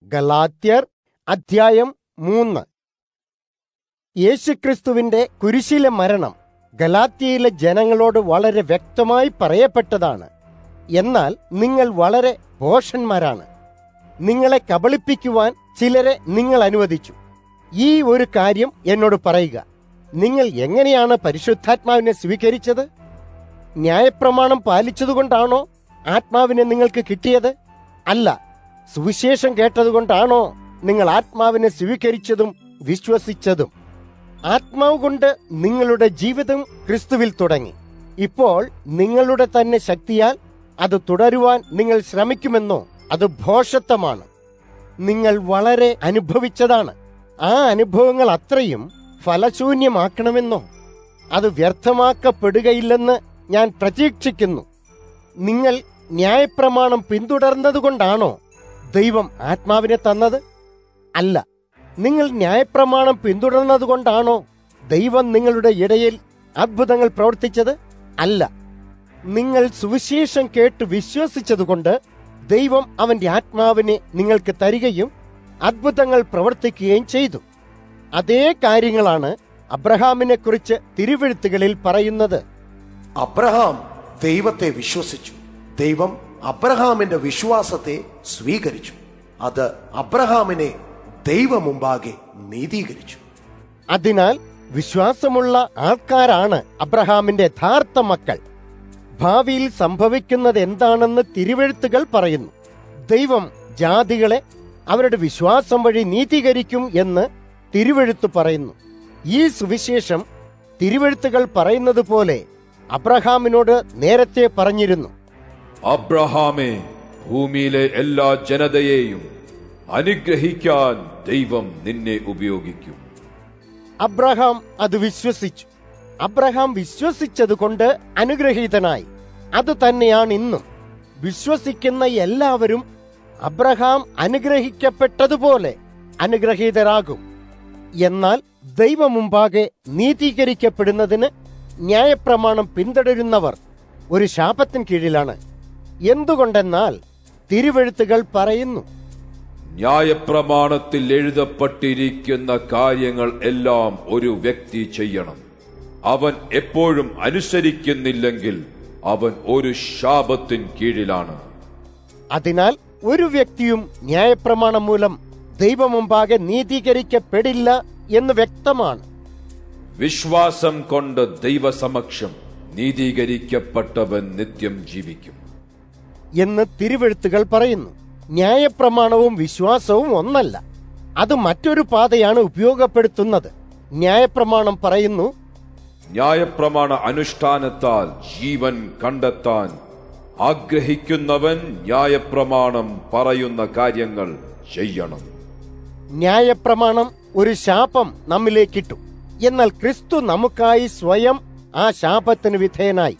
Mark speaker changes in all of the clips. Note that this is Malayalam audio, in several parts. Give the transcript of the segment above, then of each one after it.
Speaker 1: ഗലാത്യർ അധ്യായം മൂന്ന് യേശുക്രിസ്തുവിന്റെ കുരിശിലെ മരണം ഗലാത്യയിലെ ജനങ്ങളോട് വളരെ വ്യക്തമായി പറയപ്പെട്ടതാണ് എന്നാൽ നിങ്ങൾ വളരെ ഭോഷന്മാരാണ് നിങ്ങളെ കബളിപ്പിക്കുവാൻ ചിലരെ നിങ്ങൾ അനുവദിച്ചു ഈ ഒരു കാര്യം എന്നോട് പറയുക നിങ്ങൾ എങ്ങനെയാണ് പരിശുദ്ധാത്മാവിനെ സ്വീകരിച്ചത് ന്യായപ്രമാണം പാലിച്ചതുകൊണ്ടാണോ ആത്മാവിനെ നിങ്ങൾക്ക് കിട്ടിയത് അല്ല സുവിശേഷം കേട്ടതുകൊണ്ടാണോ നിങ്ങൾ ആത്മാവിനെ സ്വീകരിച്ചതും വിശ്വസിച്ചതും ആത്മാവ് കൊണ്ട് നിങ്ങളുടെ ജീവിതം ക്രിസ്തുവിൽ തുടങ്ങി ഇപ്പോൾ നിങ്ങളുടെ തന്നെ ശക്തിയാൽ അത് തുടരുവാൻ നിങ്ങൾ ശ്രമിക്കുമെന്നോ അത് ഭോഷത്വമാണ് നിങ്ങൾ വളരെ അനുഭവിച്ചതാണ് ആ അനുഭവങ്ങൾ അത്രയും ഫലശൂന്യമാക്കണമെന്നോ അത് വ്യർത്ഥമാക്കപ്പെടുകയില്ലെന്ന് ഞാൻ പ്രതീക്ഷിക്കുന്നു നിങ്ങൾ ന്യായപ്രമാണം പിന്തുടർന്നതുകൊണ്ടാണോ ദൈവം ആത്മാവിനെ തന്നത് അല്ല നിങ്ങൾ ന്യായപ്രമാണം പിന്തുടർന്നതുകൊണ്ടാണോ ദൈവം നിങ്ങളുടെ ഇടയിൽ അത്ഭുതങ്ങൾ പ്രവർത്തിച്ചത് അല്ല നിങ്ങൾ സുവിശേഷം കേട്ട് വിശ്വസിച്ചതുകൊണ്ട് ദൈവം അവന്റെ ആത്മാവിനെ നിങ്ങൾക്ക് തരികയും അത്ഭുതങ്ങൾ പ്രവർത്തിക്കുകയും ചെയ്തു അതേ കാര്യങ്ങളാണ് അബ്രഹാമിനെ കുറിച്ച് തിരുവെഴുത്തുകളിൽ പറയുന്നത്
Speaker 2: അബ്രഹാം ദൈവത്തെ വിശ്വസിച്ചു ദൈവം അബ്രഹാമിന്റെ വിശ്വാസത്തെ സ്വീകരിച്ചു അത് അബ്രഹാമിനെ ദൈവമുമ്പാകെ നീതീകരിച്ചു
Speaker 1: അതിനാൽ വിശ്വാസമുള്ള ആൾക്കാരാണ് അബ്രഹാമിന്റെ യഥാർത്ഥ മക്കൾ ഭാവിയിൽ സംഭവിക്കുന്നത് എന്താണെന്ന് തിരുവെഴുത്തുകൾ പറയുന്നു ദൈവം ജാതികളെ അവരുടെ വിശ്വാസം വഴി നീതീകരിക്കും എന്ന് തിരുവെഴുത്ത് പറയുന്നു ഈ സുവിശേഷം തിരുവെഴുത്തുകൾ പറയുന്നത് പോലെ അബ്രഹാമിനോട് നേരത്തെ പറഞ്ഞിരുന്നു
Speaker 3: അബ്രഹാമേ ഭൂമിയിലെ എല്ലാ ജനതയെയും അനുഗ്രഹിക്കാൻ ദൈവം നിന്നെ ഉപയോഗിക്കും
Speaker 1: അബ്രഹാം അത് വിശ്വസിച്ചു അബ്രഹാം വിശ്വസിച്ചതുകൊണ്ട് അനുഗ്രഹീതനായി അത് തന്നെയാണ് ഇന്നും വിശ്വസിക്കുന്ന എല്ലാവരും അബ്രഹാം അനുഗ്രഹിക്കപ്പെട്ടതുപോലെ അനുഗ്രഹീതരാകും എന്നാൽ ദൈവമുമ്പാകെ നീതീകരിക്കപ്പെടുന്നതിന് ന്യായപ്രമാണം പിന്തുടരുന്നവർ ഒരു ശാപത്തിന് കീഴിലാണ് എന്തുകൊണ്ടെന്നാൽ തിരുവെഴുത്തുകൾ പറയുന്നു
Speaker 3: ന്യായപ്രമാണത്തിൽ എഴുതപ്പെട്ടിരിക്കുന്ന കാര്യങ്ങൾ എല്ലാം ഒരു വ്യക്തി ചെയ്യണം അവൻ എപ്പോഴും അനുസരിക്കുന്നില്ലെങ്കിൽ അവൻ ഒരു ശാപത്തിൻ കീഴിലാണ്
Speaker 1: അതിനാൽ ഒരു വ്യക്തിയും ന്യായപ്രമാണം മൂലം ദൈവമുമ്പാകെ നീതീകരിക്കപ്പെടില്ല എന്ന് വ്യക്തമാണ്
Speaker 3: വിശ്വാസം കൊണ്ട് ദൈവസമക്ഷം നീതീകരിക്കപ്പെട്ടവൻ നിത്യം ജീവിക്കും
Speaker 1: എന്ന് തിരുവെഴുത്തുകൾ പറയുന്നു ന്യായപ്രമാണവും വിശ്വാസവും ഒന്നല്ല അത് മറ്റൊരു പാതയാണ് ഉപയോഗപ്പെടുത്തുന്നത് ന്യായപ്രമാണം പറയുന്നു
Speaker 3: ന്യായപ്രമാണ അനുഷ്ഠാനത്താൽ ജീവൻ കണ്ടെത്താൻ ആഗ്രഹിക്കുന്നവൻ ന്യായപ്രമാണം പറയുന്ന കാര്യങ്ങൾ ചെയ്യണം
Speaker 1: ന്യായപ്രമാണം ഒരു ശാപം നമ്മിലേക്കിട്ടു എന്നാൽ ക്രിസ്തു നമുക്കായി സ്വയം ആ ശാപത്തിന് വിധേയനായി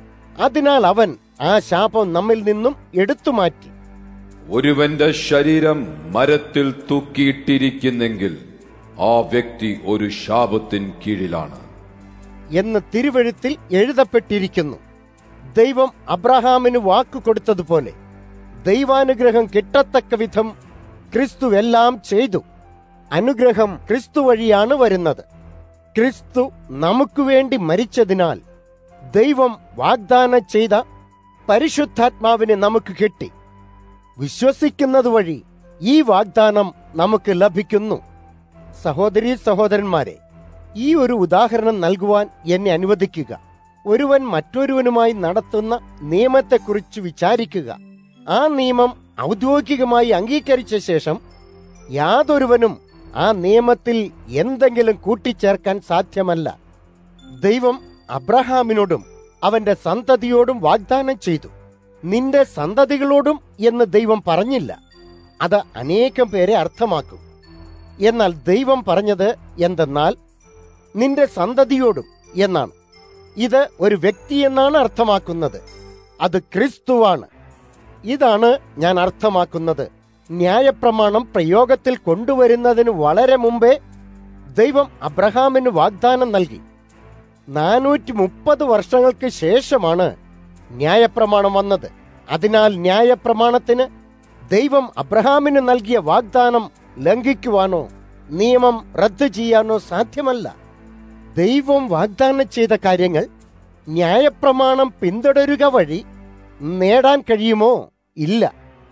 Speaker 1: അതിനാൽ അവൻ ആ ശാപം നമ്മിൽ നിന്നും എടുത്തുമാറ്റി
Speaker 3: ഒരുവന്റെ ശരീരം മരത്തിൽ തൂക്കിയിട്ടിരിക്കുന്നെങ്കിൽ ആ വ്യക്തി ഒരു ശാപത്തിൻ കീഴിലാണ്
Speaker 1: എന്ന് തിരുവെഴുത്തിൽ എഴുതപ്പെട്ടിരിക്കുന്നു ദൈവം അബ്രഹാമിന് വാക്കു കൊടുത്തതുപോലെ ദൈവാനുഗ്രഹം കിട്ടത്തക്ക വിധം ക്രിസ്തു എല്ലാം ചെയ്തു അനുഗ്രഹം ക്രിസ്തു വഴിയാണ് വരുന്നത് ക്രിസ്തു നമുക്ക് വേണ്ടി മരിച്ചതിനാൽ ദൈവം വാഗ്ദാനം ചെയ്ത പരിശുദ്ധാത്മാവിനെ നമുക്ക് കിട്ടി വിശ്വസിക്കുന്നത് വഴി ഈ വാഗ്ദാനം നമുക്ക് ലഭിക്കുന്നു സഹോദരീ സഹോദരന്മാരെ ഈ ഒരു ഉദാഹരണം നൽകുവാൻ എന്നെ അനുവദിക്കുക ഒരുവൻ മറ്റൊരുവനുമായി നടത്തുന്ന നിയമത്തെക്കുറിച്ച് വിചാരിക്കുക ആ നിയമം ഔദ്യോഗികമായി അംഗീകരിച്ച ശേഷം യാതൊരുവനും ആ നിയമത്തിൽ എന്തെങ്കിലും കൂട്ടിച്ചേർക്കാൻ സാധ്യമല്ല ദൈവം അബ്രഹാമിനോടും അവന്റെ സന്തതിയോടും വാഗ്ദാനം ചെയ്തു നിന്റെ സന്തതികളോടും എന്ന് ദൈവം പറഞ്ഞില്ല അത് അനേകം പേരെ അർത്ഥമാക്കും എന്നാൽ ദൈവം പറഞ്ഞത് എന്തെന്നാൽ നിന്റെ സന്തതിയോടും എന്നാണ് ഇത് ഒരു വ്യക്തി എന്നാണ് അർത്ഥമാക്കുന്നത് അത് ക്രിസ്തുവാണ് ഇതാണ് ഞാൻ അർത്ഥമാക്കുന്നത് ന്യായപ്രമാണം പ്രയോഗത്തിൽ കൊണ്ടുവരുന്നതിന് വളരെ മുമ്പേ ദൈവം അബ്രഹാമിന് വാഗ്ദാനം നൽകി നാനൂറ്റി മുപ്പത് വർഷങ്ങൾക്ക് ശേഷമാണ് ന്യായപ്രമാണം വന്നത് അതിനാൽ ന്യായപ്രമാണത്തിന് ദൈവം അബ്രഹാമിന് നൽകിയ വാഗ്ദാനം ലംഘിക്കുവാനോ നിയമം റദ്ദു ചെയ്യാനോ സാധ്യമല്ല ദൈവം വാഗ്ദാനം ചെയ്ത കാര്യങ്ങൾ ന്യായപ്രമാണം പിന്തുടരുക വഴി നേടാൻ കഴിയുമോ ഇല്ല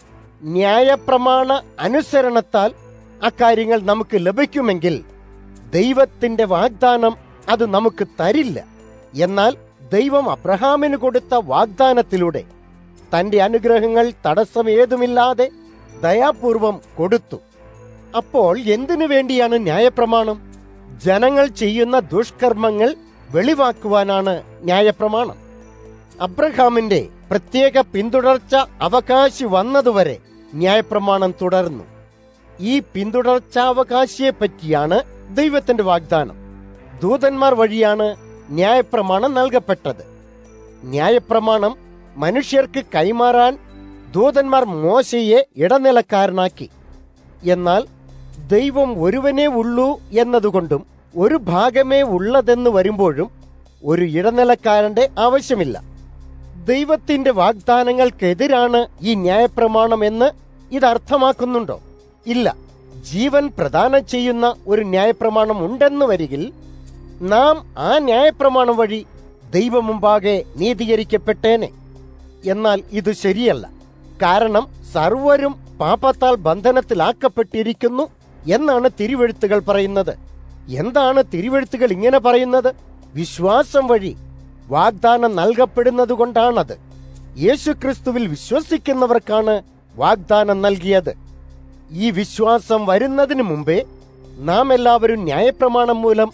Speaker 1: ന്യായപ്രമാണ അനുസരണത്താൽ അക്കാര്യങ്ങൾ നമുക്ക് ലഭിക്കുമെങ്കിൽ ദൈവത്തിന്റെ വാഗ്ദാനം അത് നമുക്ക് തരില്ല എന്നാൽ ദൈവം അബ്രഹാമിന് കൊടുത്ത വാഗ്ദാനത്തിലൂടെ തന്റെ അനുഗ്രഹങ്ങൾ തടസ്സമേതുമില്ലാതെ ദയാപൂർവം കൊടുത്തു അപ്പോൾ എന്തിനു വേണ്ടിയാണ് ന്യായപ്രമാണം ജനങ്ങൾ ചെയ്യുന്ന ദുഷ്കർമ്മങ്ങൾ വെളിവാക്കുവാനാണ് ന്യായപ്രമാണം അബ്രഹാമിന്റെ പ്രത്യേക പിന്തുടർച്ച അവകാശി വന്നതുവരെ ന്യായപ്രമാണം തുടർന്നു ഈ പിന്തുടർച്ചാവകാശിയെ പറ്റിയാണ് ദൈവത്തിന്റെ വാഗ്ദാനം ദൂതന്മാർ വഴിയാണ് ന്യായപ്രമാണം നൽകപ്പെട്ടത് ന്യായപ്രമാണം മനുഷ്യർക്ക് കൈമാറാൻ ദൂതന്മാർ മോശയെ ഇടനിലക്കാരനാക്കി എന്നാൽ ദൈവം ഒരുവനേ ഉള്ളൂ എന്നതുകൊണ്ടും ഒരു ഭാഗമേ ഉള്ളതെന്ന് വരുമ്പോഴും ഒരു ഇടനിലക്കാരന്റെ ആവശ്യമില്ല ദൈവത്തിന്റെ വാഗ്ദാനങ്ങൾക്കെതിരാണ് ഈ ന്യായപ്രമാണം എന്ന് ഇത് അർത്ഥമാക്കുന്നുണ്ടോ ഇല്ല ജീവൻ പ്രദാനം ചെയ്യുന്ന ഒരു ന്യായപ്രമാണം ഉണ്ടെന്ന് വരികിൽ നാം ആ ന്യായപ്രമാണം വഴി ദൈവം മുമ്പാകെ നീതീകരിക്കപ്പെട്ടേനെ എന്നാൽ ഇത് ശരിയല്ല കാരണം സർവരും പാപത്താൽ ബന്ധനത്തിലാക്കപ്പെട്ടിരിക്കുന്നു എന്നാണ് തിരുവെഴുത്തുകൾ പറയുന്നത് എന്താണ് തിരുവെഴുത്തുകൾ ഇങ്ങനെ പറയുന്നത് വിശ്വാസം വഴി വാഗ്ദാനം നൽകപ്പെടുന്നത് കൊണ്ടാണത് യേശുക്രിസ്തുവിൽ വിശ്വസിക്കുന്നവർക്കാണ് വാഗ്ദാനം നൽകിയത് ഈ വിശ്വാസം വരുന്നതിന് മുമ്പേ നാം എല്ലാവരും ന്യായപ്രമാണം മൂലം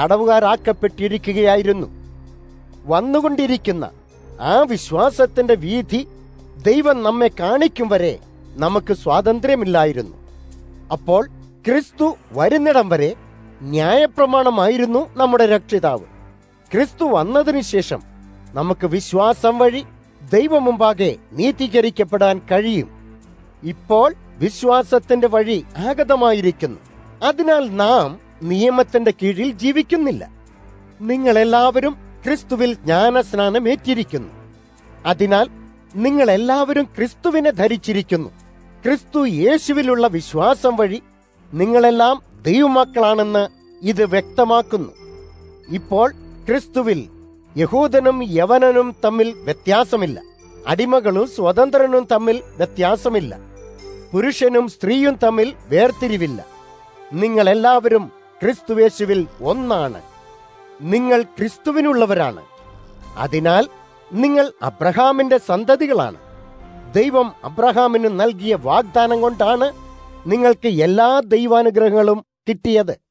Speaker 1: തടവുകാരാക്കപ്പെട്ടിരിക്കുകയായിരുന്നു വന്നുകൊണ്ടിരിക്കുന്ന ആ വിശ്വാസത്തിന്റെ വീതി ദൈവം നമ്മെ കാണിക്കും വരെ നമുക്ക് സ്വാതന്ത്ര്യമില്ലായിരുന്നു അപ്പോൾ ക്രിസ്തു വരുന്നിടം വരെ ന്യായപ്രമാണമായിരുന്നു നമ്മുടെ രക്ഷിതാവ് ക്രിസ്തു വന്നതിന് ശേഷം നമുക്ക് വിശ്വാസം വഴി ദൈവം മുമ്പാകെ നീതീകരിക്കപ്പെടാൻ കഴിയും ഇപ്പോൾ വിശ്വാസത്തിന്റെ വഴി ആഗതമായിരിക്കുന്നു അതിനാൽ നാം നിയമത്തിന്റെ കീഴിൽ ജീവിക്കുന്നില്ല നിങ്ങൾ എല്ലാവരും ക്രിസ്തുവിൽ ജ്ഞാനസ്നാനം ഏറ്റിരിക്കുന്നു അതിനാൽ നിങ്ങൾ എല്ലാവരും ക്രിസ്തുവിനെ ധരിച്ചിരിക്കുന്നു ക്രിസ്തു യേശുവിലുള്ള വിശ്വാസം വഴി നിങ്ങളെല്ലാം ദൈവമക്കളാണെന്ന് ഇത് വ്യക്തമാക്കുന്നു ഇപ്പോൾ ക്രിസ്തുവിൽ യഹൂദനും യവനനും തമ്മിൽ വ്യത്യാസമില്ല അടിമകളും സ്വതന്ത്രനും തമ്മിൽ വ്യത്യാസമില്ല പുരുഷനും സ്ത്രീയും തമ്മിൽ വേർതിരിവില്ല നിങ്ങൾ എല്ലാവരും ക്രിസ്തുവേശുവിൽ ഒന്നാണ് നിങ്ങൾ ക്രിസ്തുവിനുള്ളവരാണ് അതിനാൽ നിങ്ങൾ അബ്രഹാമിന്റെ സന്തതികളാണ് ദൈവം അബ്രഹാമിന് നൽകിയ വാഗ്ദാനം കൊണ്ടാണ് നിങ്ങൾക്ക് എല്ലാ ദൈവാനുഗ്രഹങ്ങളും കിട്ടിയത്